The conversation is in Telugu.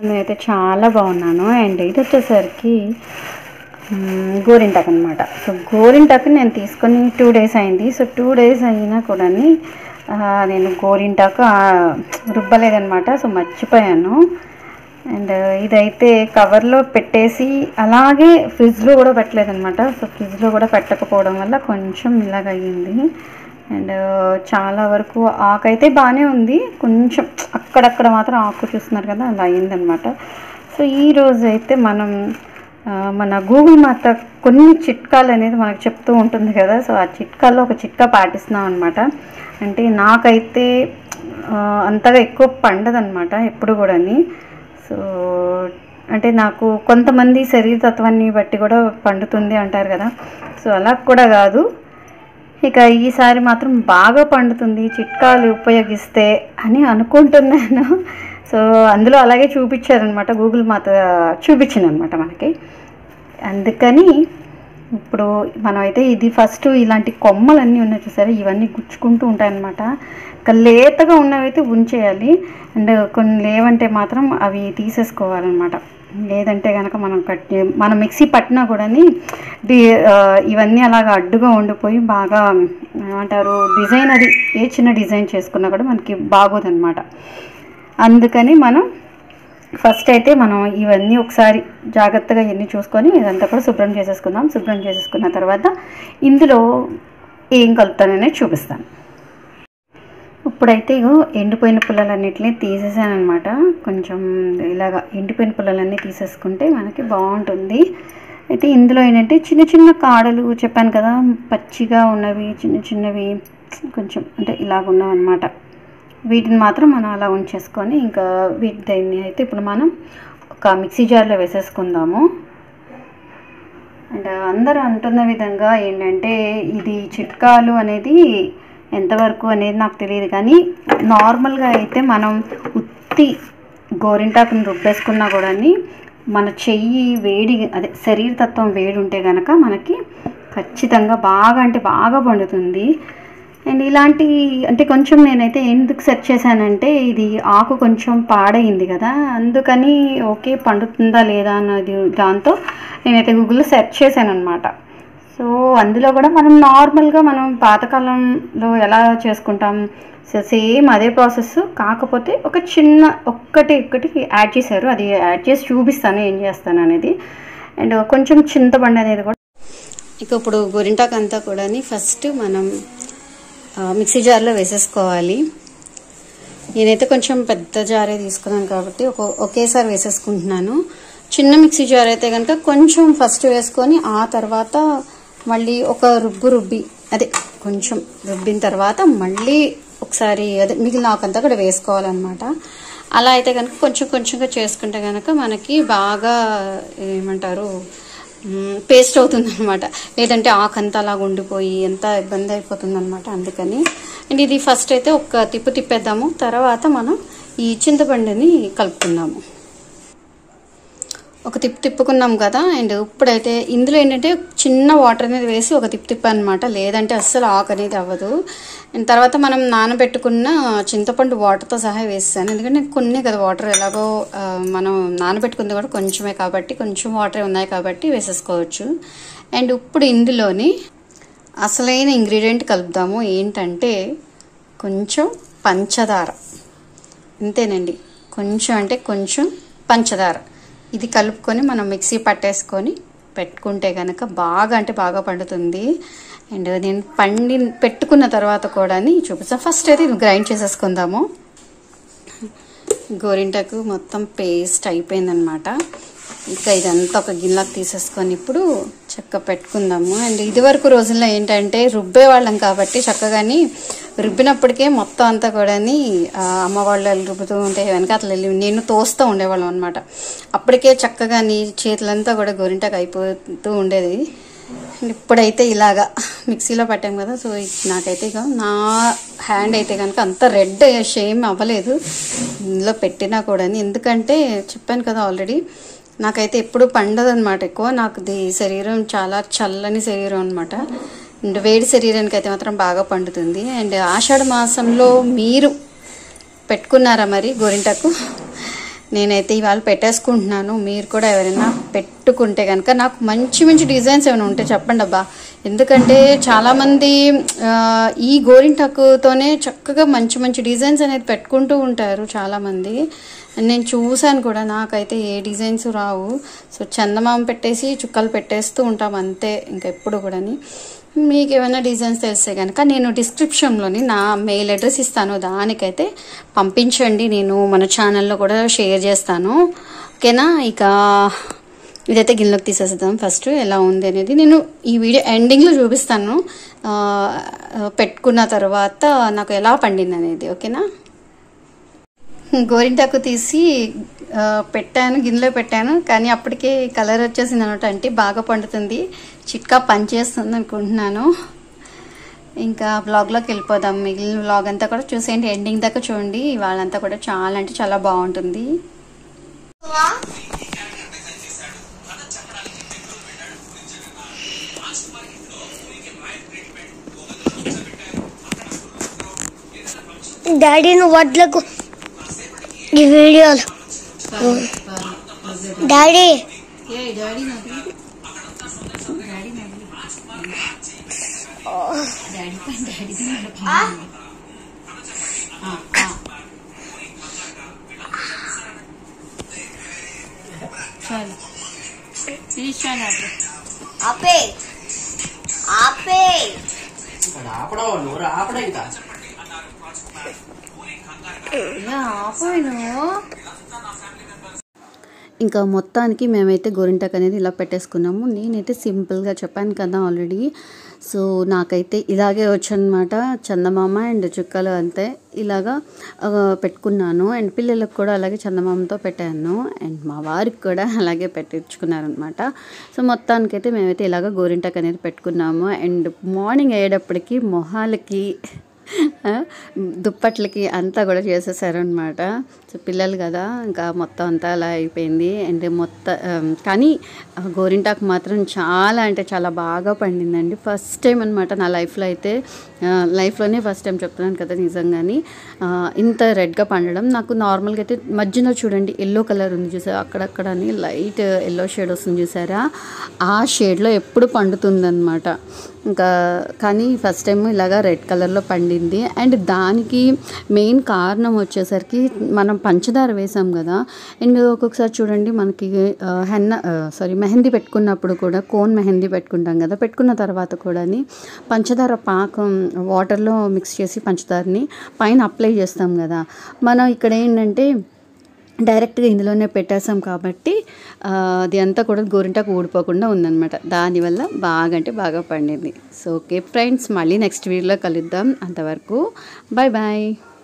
నేనైతే చాలా బాగున్నాను అండ్ ఇది వచ్చేసరికి మ్, గోరింటాకు అనమాట సో గోరింటాకు నేను తీసుకొని టూ డేస్ అయింది సో టూ డేస్ అయినా కూడా నేను గోరింటాకు ఆ, రుబ్బలేదనమాట సో మర్చిపోయాను అండ్ ఇదైతే కవర్లో పెట్టేసి అలాగే ఫ్రిడ్జ్లో కూడా పెట్టలేదనమాట సో ఫ్రిడ్జ్లో కూడా పెట్టకపోవడం వల్ల కొంచెం ఇలాగ అయ్యింది అండ్ చాలా వరకు ఆకైతే బాగానే ఉంది కొంచెం అక్కడక్కడ మాత్రం ఆకు చూస్తున్నారు కదా అలా అయిందనమాట సో ఈ రోజు అయితే మనం ఆ, మన గూగుల్ మాత కొన్ని చిట్కాలు అనేది మనకు చెప్తూ ఉంటుంది కదా సో ఆ చిట్కాల్లో ఒక చిట్కా పాటిస్తున్నాం అనమాట అంటే నాకైతే ఆ, అంతగా ఎక్కువ పండదనమాట ఎప్పుడు కూడాని సో అంటే నాకు కొంతమంది శరీరతత్వాన్ని బట్టి కూడా పండుతుంది అంటారు కదా సో అలా కూడా కాదు ఇక ఈసారి మాత్రం బాగా పండుతుంది చిట్కాలు ఉపయోగిస్తే అని అనుకుంటున్నాను సో అందులో అలాగే చూపించారనమాట గూగుల్ మాత చూపించింది అనమాట మనకి అందుకని ఇప్పుడు మనమైతే ఇది ఫస్ట్ ఇలాంటి కొమ్మలన్నీ ఉన్నాయి చూసారా ఇవన్నీ గుచ్చుకుంటూ ఉంటాయన్నమాట ఇంకా లేతగా ఉన్నవైతే ఉంచేయాలి అండ్ కొన్ని లేవంటే మాత్రం అవి తీసేసుకోవాలన్నమాట లేదంటే కనుక మనం కట్ చే- మనం మిక్సీ పట్టినా కూడా ఇవన్నీ అలాగా అడ్డుగా ఉండిపోయి బాగా ఏమంటారు డిజైన్ అది ఏ చిన్న డిజైన్ చేసుకున్నా కూడా మనకి బాగోదన్నమాట అందుకని మనం ఫస్ట్ అయితే మనం ఇవన్నీ ఒకసారి జాగ్రత్తగా ఇవన్నీ చూసుకొని ఇదంతా కూడా శుభ్రం చేసేసుకుందాం శుభ్రం చేసేసుకున్న తర్వాత ఇందులో ఏం కలుపుతాననేది చూపిస్తాను ఇప్పుడైతే ఇగో ఎండిపోయిన పుల్లలన్నిటిని తీసేసాను అనమాట కొంచెం ఇలాగా ఎండిపోయిన పుల్లలన్నీ తీసేసుకుంటే మనకి బాగుంటుంది అయితే ఇందులో ఏంటంటే చిన్న చిన్న కాడలు చెప్పాను కదా పచ్చిగా ఉన్నవి చిన్న చిన్నవి కొంచెం అంటే ఇలాగ ఉన్నవన్నమాట వీటిని మాత్రం మనం అలా ఉంచేసుకొని ఇంకా వీటి దీన్ని అయితే ఇప్పుడు మనం ఒక మిక్సీ జార్లో వేసేసుకుందాము అండ్ అందరూ అంటున్న విధంగా ఏంటంటే ఇది చిట్కాలు అనేది ఎంతవరకు అనేది నాకు తెలియదు కానీ నార్మల్గా అయితే మనం ఉత్తి గోరింటాకుని రుబ్బేసుకున్నా కూడా మన చెయ్యి వేడి అదే శరీరతత్వం వేడి ఉంటే కనుక మనకి ఖచ్చితంగా బాగా అంటే బాగా పండుతుంది అండ్ ఇలాంటి అంటే కొంచెం నేనైతే ఎందుకు సెర్చ్ చేశానంటే ఇది ఆకు కొంచెం పాడైంది కదా అందుకని ఓకే పండుతుందా లేదా అన్నది దాంతో నేనైతే గూగుల్లో సెర్చ్ చేశాను అనమాట సో అందులో కూడా మనం నార్మల్గా మనం పాతకాలంలో ఎలా చేసుకుంటాం సో సేమ్ అదే ప్రాసెస్ కాకపోతే ఒక చిన్న ఒక్కటి ఒక్కటి యాడ్ చేశారు అది యాడ్ చేసి చూపిస్తాను ఏం చేస్తాను అనేది అండ్ కొంచెం చింతపండు అనేది కూడా ఇక ఇప్పుడు గోరింటాకు అంతా కూడా ఫస్ట్ మనం ఆ, మిక్సీ జార్లో వేసేసుకోవాలి నేనైతే కొంచెం పెద్ద జారే తీసుకున్నాను కాబట్టి ఒక ఒకేసారి వేసేసుకుంటున్నాను చిన్న మిక్సీ జార్ అయితే కనుక కొంచెం ఫస్ట్ వేసుకొని ఆ తర్వాత మళ్ళీ ఒక రుబ్బు రుబ్బి అదే కొంచెం రుబ్బిన తర్వాత మళ్ళీ ఒకసారి అదే మిగిలిన ఆకంతా కూడా వేసుకోవాలన్నమాట అలా అయితే కనుక కొంచెం కొంచెంగా చేసుకుంటే కనుక మనకి బాగా ఏమంటారు పేస్ట్ అవుతుంది అనమాట లేదంటే ఆకంతా అలాగ ఉండిపోయి ఎంత ఇబ్బంది అయిపోతుంది అనమాట అందుకని అండ్ ఇది ఫస్ట్ అయితే ఒక తిప్పు తిప్పేద్దాము తర్వాత మనం ఈ చింతపండుని కలుపుకుందాము ఒక తిప్పు తిప్పుకున్నాం కదా అండ్ ఇప్పుడైతే ఇందులో ఏంటంటే చిన్న వాటర్ అనేది వేసి ఒక తిప్పు తిప్పాను అనమాట లేదంటే అస్సలు ఆకు అనేది అవ్వదు అండ్ తర్వాత మనం నానబెట్టుకున్న చింతపండు వాటర్తో సహా వేస్తాను ఎందుకంటే కొన్ని కదా వాటర్ ఎలాగో ఆ, మనం నానబెట్టుకుంది కూడా కొంచెమే కాబట్టి కొంచెం వాటర్ ఉన్నాయి కాబట్టి వేసేసుకోవచ్చు అండ్ ఇప్పుడు ఇందులోని అసలైన ఇంగ్రీడియంట్ కలుపుదాము ఏంటంటే కొంచెం పంచదార అంతేనండి కొంచెం అంటే కొంచెం పంచదార ఇది కలుపుకొని మనం మిక్సీ పట్టేసుకొని పెట్టుకుంటే కనుక బాగా అంటే బాగా పండుతుంది అండ్ నేను పండి పెట్టుకున్న తర్వాత కూడా చూపిస్తాను ఫస్ట్ అయితే ఇది గ్రైండ్ చేసేసుకుందాము గోరింటకు మొత్తం పేస్ట్ అయిపోయిందనమాట ఇక ఇదంతా ఒక గిన్నెలకు తీసేసుకొని ఇప్పుడు చక్క పెట్టుకుందాము అండ్ ఇదివరకు రోజుల్లో ఏంటంటే రుబ్బే వాళ్ళం కాబట్టి చక్కగాని రుబ్బినప్పటికే మొత్తం అంతా కూడా అమ్మ వాళ్ళు రుబ్బుతూ ఉంటే వెనక అట్లా వెళ్ళి నేను తోస్తూ ఉండేవాళ్ళం అనమాట అప్పటికే చక్కగా నీ చేతులంతా కూడా గోరింటకు అయిపోతూ ఉండేది ఇప్పుడైతే ఇలాగా మిక్సీలో పెట్టాం కదా సో ఇది నాకైతే ఇక నా హ్యాండ్ అయితే కనుక అంత రెడ్ షేమ్ అవ్వలేదు ఇందులో పెట్టినా కూడా ఎందుకంటే చెప్పాను కదా ఆల్రెడీ నాకైతే ఎప్పుడు పండదనమాట ఎక్కువ నాకు ది శరీరం చాలా చల్లని శరీరం అనమాట అండ్ వేడి శరీరానికి అయితే మాత్రం బాగా పండుతుంది అండ్ ఆషాఢ మాసంలో మీరు పెట్టుకున్నారా మరి గోరింటాకు నేనైతే ఇవాళ పెట్టేసుకుంటున్నాను మీరు కూడా ఎవరైనా పెట్టుకుంటే కనుక నాకు మంచి మంచి డిజైన్స్ ఏమైనా ఉంటే చెప్పండి అబ్బా ఎందుకంటే చాలామంది ఆ, ఈ గోరింటాకుతోనే చక్కగా మంచి మంచి డిజైన్స్ అనేది పెట్టుకుంటూ ఉంటారు చాలామంది నేను చూశాను కూడా నాకైతే ఏ డిజైన్స్ రావు సో చందమామ పెట్టేసి చుక్కలు పెట్టేస్తూ ఉంటాం అంతే ఇంకా ఎప్పుడు కూడాని మీకు ఏమైనా డిజైన్స్ తెలిస్తే కనుక నేను డిస్క్రిప్షన్లోని నా మెయిల్ అడ్రస్ ఇస్తాను దానికైతే పంపించండి నేను మన ఛానల్లో కూడా షేర్ చేస్తాను ఓకేనా ఇక ఇదైతే గిన్నెలోకి తీసేద్దాం ఫస్ట్ ఎలా ఉంది అనేది నేను ఈ వీడియో ఎండింగ్లో చూపిస్తాను ఆ, పెట్టుకున్న తర్వాత నాకు ఎలా పండింది అనేది ఓకేనా గోరింటాకు తీసి ఆ, పెట్టాను గిన్నెలో పెట్టాను కానీ అప్పటికే కలర్ వచ్చేసింది అనమాట అంటే బాగా పండుతుంది చిట్కా పనిచేస్తుంది అనుకుంటున్నాను ఇంకా బ్లాగ్లోకి వెళ్ళిపోదాం మిగిలిన బ్లాగ్ అంతా కూడా చూసేయండి ఎండింగ్ దాకా చూడండి వాళ్ళంతా కూడా చాలా అంటే చాలా బాగుంటుంది డాడీని వడ్లకు ఈ వీడియోలు డాడీ ఆపే ఆపే ఇక్కడ ఆపడం నువ్వు ఆపడం ఇంకా ఇంకా మొత్తానికి మేమైతే గోరింటాక్ అనేది ఇలా పెట్టేసుకున్నాము నేనైతే సింపుల్గా చెప్పాను కదా ఆల్రెడీ సో నాకైతే ఇలాగే వచ్చనమాట చందమామ అండ్ చుక్కలు అంతే ఇలాగా ఆ, పెట్టుకున్నాను అండ్ పిల్లలకు కూడా అలాగే చందమామతో పెట్టాను అండ్ మా వారికి కూడా అలాగే పెట్టించుకున్నారనమాట సో మొత్తానికైతే మేమైతే ఇలాగ గోరింటాక్ అనేది పెట్టుకున్నాము అండ్ మార్నింగ్ అయ్యేటప్పటికి మొహాలకి ఆ, దుప్పట్లకి అంతా కూడా చేసేసారు అనమాట సో పిల్లలు కదా ఇంకా మొత్తం అంతా అలా అయిపోయింది అండ్ మొత్తం ఆ, కానీ ఆ గోరింటాకు మాత్రం చాలా అంటే చాలా బాగా పండిందండి ఫస్ట్ టైం అనమాట నా లైఫ్లో అయితే ఆ, లైఫ్లోనే ఫస్ట్ టైం చెప్తున్నాను కదా నిజంగాని ఆ, ఇంత రెడ్గా పండడం నాకు నార్మల్గా అయితే మధ్యలో చూడండి ఎల్లో కలర్ ఉంది చూసారా అక్కడక్కడ అని లైట్ ఎల్లో షేడ్ వస్తుంది చూసారా ఆ షేడ్లో ఎప్పుడు పండుతుందన్నమాట ఇంకా కానీ ఫస్ట్ టైం ఇలాగా రెడ్ కలర్లో పండింది అండ్ దానికి మెయిన్ కారణం వచ్చేసరికి మనం పంచదార వేసాం కదా అండ్ ఒక్కొక్కసారి చూడండి మనకి ఆ, హెన్న సారీ మెహందీ పెట్టుకున్నప్పుడు కూడా కోన్ మెహందీ పెట్టుకుంటాం కదా పెట్టుకున్న తర్వాత కూడా పంచదార పాకం వాటర్లో మిక్స్ చేసి పంచదారని పైన అప్లై చేస్తాం కదా మనం ఇక్కడ ఏంటంటే డైరెక్ట్గా ఇందులోనే పెట్టేసాం కాబట్టి ఆ, అది అంతా కూడా గోరింటాకు ఊడిపోకుండా ఉందన్నమాట దానివల్ల బాగా అంటే బాగా పండింది సో ఓకే ఫ్రెండ్స్ మళ్ళీ నెక్స్ట్ వీడియోలో కలుద్దాం అంతవరకు బాయ్ బాయ్